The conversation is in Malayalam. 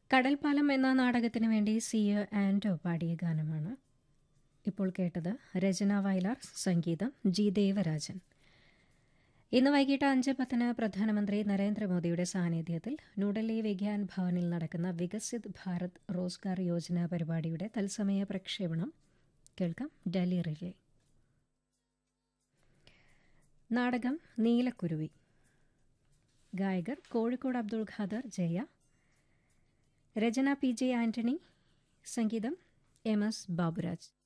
കടൽപ്പാലം എന്ന നാടകത്തിന് വേണ്ടി സി എ ആൻഡോ പാടിയ ഗാനമാണ് ഇപ്പോൾ കേട്ടത് രചന വയലാർ സംഗീതം ജി ദേവരാജൻ ഇന്ന് വൈകിട്ട് അഞ്ച് പത്തിന് പ്രധാനമന്ത്രി നരേന്ദ്രമോദിയുടെ സാന്നിധ്യത്തിൽ ന്യൂഡൽഹി വിഗ്യാൻ ഭവനിൽ നടക്കുന്ന വികസിത് ഭാരത് റോസ്ഗാർ യോജന പരിപാടിയുടെ തത്സമയ പ്രക്ഷേപണം കേൾക്കാം ഡൽഹി റിലേ നാടകം നീലക്കുരുവി ഗായകർ കോഴിക്കോട് അബ്ദുൾ ഖാദർ ജയ രചന പി ജെ ആന്റണി സംഗീതം എം എസ് ബാബുരാജ്